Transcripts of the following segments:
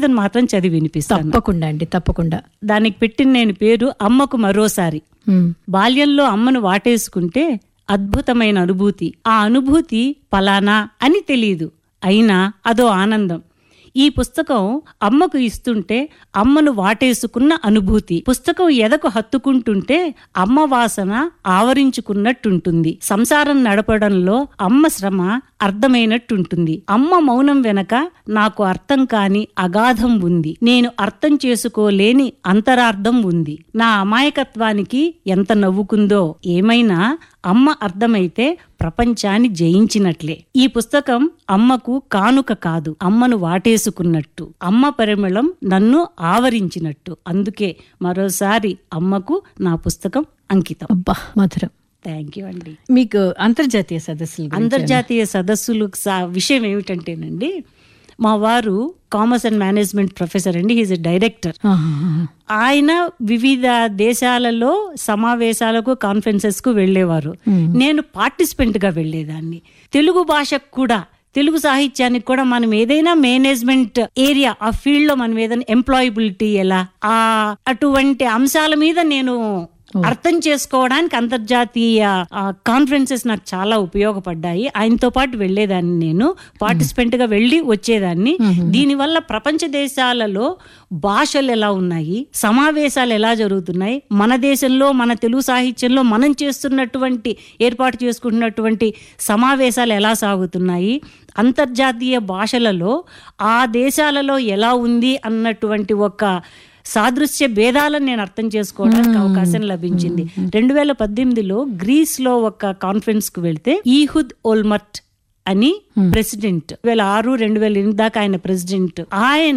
భగవద్గీతను మాత్రం చదివి వినిపిస్తాను తప్పకుండా అండి తప్పకుండా దానికి పెట్టిన నేను పేరు అమ్మకు మరోసారి ఉమ్, బాల్యంలో అమ్మను వాటేసుకుంటే అద్భుతమైన అనుభూతి ఆ అనుభూతి పలానా అని తెలియదు అయినా అదో ఆనందం ఈ పుస్తకం అమ్మకు ఇస్తుంటే అమ్మను వాటేసుకున్న అనుభూతి పుస్తకం ఎదకు హత్తుకుంటుంటే అమ్మ వాసన ఆవరించుకున్నట్టుంటుంది సంసారం నడపడంలో అమ్మ శ్రమ అర్థమైనట్టుంటుంది అమ్మ మౌనం వెనక నాకు అర్థం కాని అగాధం ఉంది నేను అర్థం చేసుకోలేని అంతరార్థం ఉంది నా అమాయకత్వానికి ఎంత నవ్వుకుందో ఏమైనా అమ్మ అర్థమైతే ప్రపంచాన్ని జయించినట్లే ఈ పుస్తకం అమ్మకు కానుక కాదు అమ్మను వాటేసుకున్నట్టు అమ్మ పరిమళం నన్ను ఆవరించినట్టు అందుకే మరోసారి అమ్మకు నా పుస్తకం అంకితం అబ్బా మధురం థ్యాంక్ యూ అండి మీకు అంతర్జాతీయ సదస్సులు గురించి అంతర్జాతీయ సదస్సులు సా- విషయం ఏమిటంటేనండి మా వారు కామర్స్ అండ్ మేనేజ్మెంట్ ప్రొఫెసర్ అండి హీజ్ ఎ డైరెక్టర్ ఆహా. ఆయన వివిధ దేశాలలో సమావేశాలకు కాన్ఫరెన్సెస్ కు వెళ్ళేవారు నేను పార్టిసిపెంట్ గా వెళ్ళేదాన్ని తెలుగు భాషకు కూడా తెలుగు సాహిత్యానికి కూడా మనం ఏదైనా మేనేజ్మెంట్ ఏరియా ఆ ఫీల్డ్ లో మనం ఏదైనా ఎంప్లాయబిలిటీ ఎలా ఆ అటువంటి అంశాల మీద నేను అర్థం చేసుకోవడానికి అంతర్జాతీయ కాన్ఫరెన్సెస్ నాకు చాలా ఉపయోగపడ్డాయి ఆయనతో పాటు వెళ్ళేదాన్ని నేను పార్టిసిపెంట్ గా వెళ్ళి వచ్చేదాన్ని దీనివల్ల ప్రపంచ దేశాలలో భాషలు ఎలా ఉన్నాయి సమావేశాలు ఎలా జరుగుతున్నాయి మన దేశంలో మన తెలుగు సాహిత్యంలో మనం చేస్తున్నటువంటి ఏర్పాటు చేసుకుంటున్నటువంటి సమావేశాలు ఎలా సాగుతున్నాయి అంతర్జాతీయ భాషలలో ఆ దేశాలలో ఎలా ఉంది అన్నటువంటి ఒక సాదృశ్య భేదాలను నేను అర్థం చేసుకోవడానికి అవకాశం లభించింది రెండు వేల పద్దెనిమిదిలో గ్రీస్ లో ఒక కాన్ఫరెన్స్ కు వెళ్తే ఈహుద్ ఓల్మర్ట్ అని ప్రెసిడెంట్ రెండు వేల ఆరు రెండు వేల ఎనిమిది దాకా ఆయన ప్రెసిడెంట్ ఆయన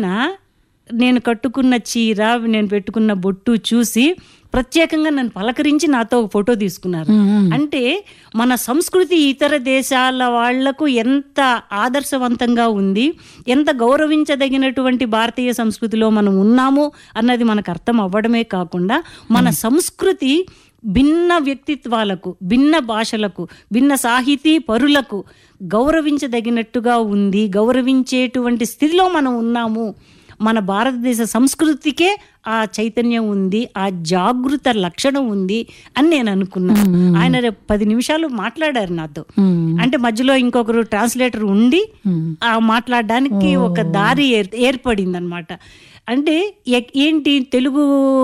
నేను కట్టుకున్న చీర నేను పెట్టుకున్న బొట్టు చూసి ప్రత్యేకంగా నన్ను పలకరించి నాతో ఒక ఫోటో తీసుకున్నారు అంటే మన సంస్కృతి ఇతర దేశాల వాళ్లకు ఎంత ఆదర్శవంతంగా ఉంది ఎంత గౌరవించదగినటువంటి భారతీయ సంస్కృతిలో మనం ఉన్నాము అన్నది మనకు అర్థం అవ్వడమే కాకుండా మన సంస్కృతి భిన్న వ్యక్తిత్వాలకు భిన్న భాషలకు భిన్న సాహితీ పరులకు గౌరవించదగినట్టుగా ఉంది గౌరవించేటువంటి స్థితిలో మనం ఉన్నాము మన భారతదేశ సంస్కృతికే ఆ చైతన్యం ఉంది ఆ జాగృత లక్షణం ఉంది అని నేను అనుకున్నాను ఆయన రేపు పది నిమిషాలు మాట్లాడారు నాతో అంటే మధ్యలో ఇంకొకరు ట్రాన్స్లేటర్ ఉండి ఆ మాట్లాడడానికి ఒక దారి ఏర్ ఏర్పడింది అనమాట అంటే ఎ- ఏంటి తెలుగు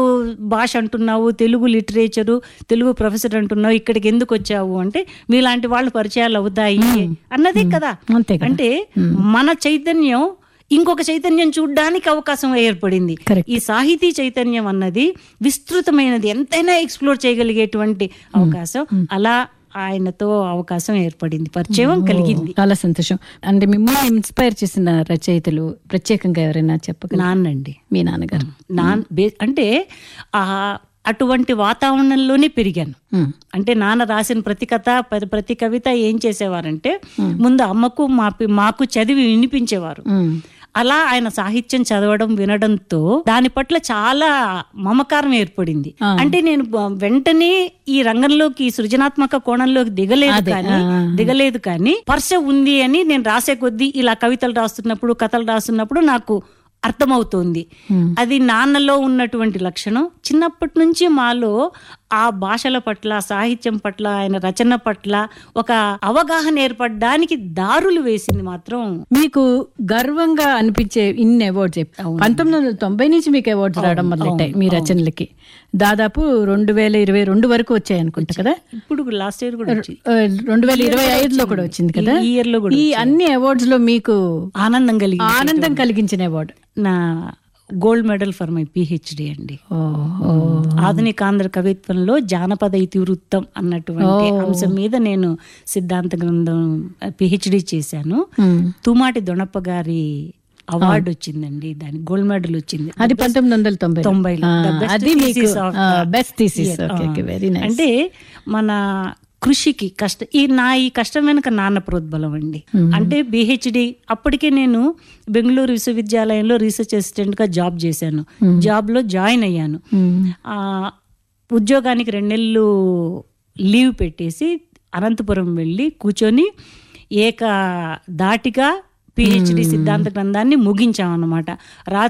భాష అంటున్నావు తెలుగు లిటరేచరు తెలుగు ప్రొఫెసర్ అంటున్నావు ఇక్కడికి ఎందుకు వచ్చావు అంటే మీలాంటి వాళ్ళు పరిచయాలు అవుతాయి అన్నదే కదా అంతే కదా. అంటే మన చైతన్యం ఇంకొక చైతన్యం చూడడానికి అవకాశం ఏర్పడింది Correct. ఈ సాహితీ చైతన్యం అన్నది విస్తృతమైనది ఎంతైనా ఎక్స్ప్లోర్ చేయగలిగేటువంటి అవకాశం అలా ఆయనతో అవకాశం ఏర్పడింది పరిచయం కలిగింది చాలా సంతోషం అంటే మిమ్మల్ని ఇన్స్పైర్ చేసిన రచయితలు ప్రత్యేకంగా ఎవరైనా చెప్పగలరా నాన్నండి మీ నాన్నగారు నాన్ బే- అంటే ఆ అటువంటి వాతావరణంలోనే పెరిగాను ఉమ్. అంటే నాన్న రాసిన ప్రతి కథ ప్ర- ప్రతి కవిత ఏం చేసేవారంటే ముందు అమ్మకు మా పి- మాకు చదివి వినిపించేవారు ఉమ్. అలా ఆయన సాహిత్యం చదవడం వినడంతో దాని పట్ల చాలా మమకారం ఏర్పడింది అంటే నేను బ- వెంటనే ఈ రంగంలోకి ఈ సృజనాత్మక కోణంలోకి దిగలేదు కానీ దిగలేదు కానీ స్పర్శ ఉంది అని నేను రాసే కొద్దీ ఇలా కవితలు రాస్తున్నప్పుడు కథలు రాస్తున్నప్పుడు నాకు అర్థమవుతోంది అది నాన్నలో ఉన్నటువంటి లక్షణం చిన్నప్పటి నుంచి మాలో ఆ భాషల పట్ల సాహిత్యం పట్ల ఆయన రచన పట్ల ఒక అవగాహన ఏర్పడడానికి దారులు వేసింది మాత్రం మీకు గర్వంగా అనిపించే ఇన్ని అవార్డ్స్ పంతొమ్మిది వందల తొంభై నుంచి మీకు అవార్డ్స్ రావడం మొదలెట్టాయి మీ రచనలకి దాదాపు రెండు వేల ఇరవై రెండు వరకు వచ్చాయి అనుకుంటా కదా ఇప్పుడు లాస్ట్ ఇయర్ కూడా వచ్చింది ఆ, రెండు వేల ఇరవై ఐదులో కూడా వచ్చింది కదా ఈ ఇయర్ లో కూడా ఈ అన్ని అవార్డ్స్ లో మీకు ఆనందం కలిగి ఆనందం కలిగించిన అవార్డు నా gold medal for my PhD అండి ఆధునిక ఆంధ్ర కవిత్వంలో జానపద ఇతివృత్తం అన్నటువంటి అంశం మీద నేను సిద్ధాంత గ్రంథం పిహెచ్డి చేశాను తుమాటి దొణప్ప గారి అవార్డు వచ్చిందండి దాని గోల్డ్ మెడల్ వచ్చింది అది పంతొమ్మిది వందల తొంభై తొంభైలో. The best అది మీకు thesis of the best thesis year. Okay very nice అంటే మన కృషికి కష్ట ఈ నా ఈ కష్టం వెనుక నాన్న ప్రోద్బలం అండి అంటే బిహెచ్డి అప్పటికే నేను బెంగళూరు విశ్వవిద్యాలయంలో రీసెర్చ్ అసిస్టెంట్ గా జాబ్ చేశాను జాబ్ లో జాయిన్ అయ్యాను ఆ ఉద్యోగానికి రెండు నెలలు లీవ్ పెట్టేసి అనంతపురం వెళ్ళి కూర్చొని ఏక దాటిగా పిహెచ్డి సిద్ధాంత గ్రంథాన్ని ముగించామన్నమాట రా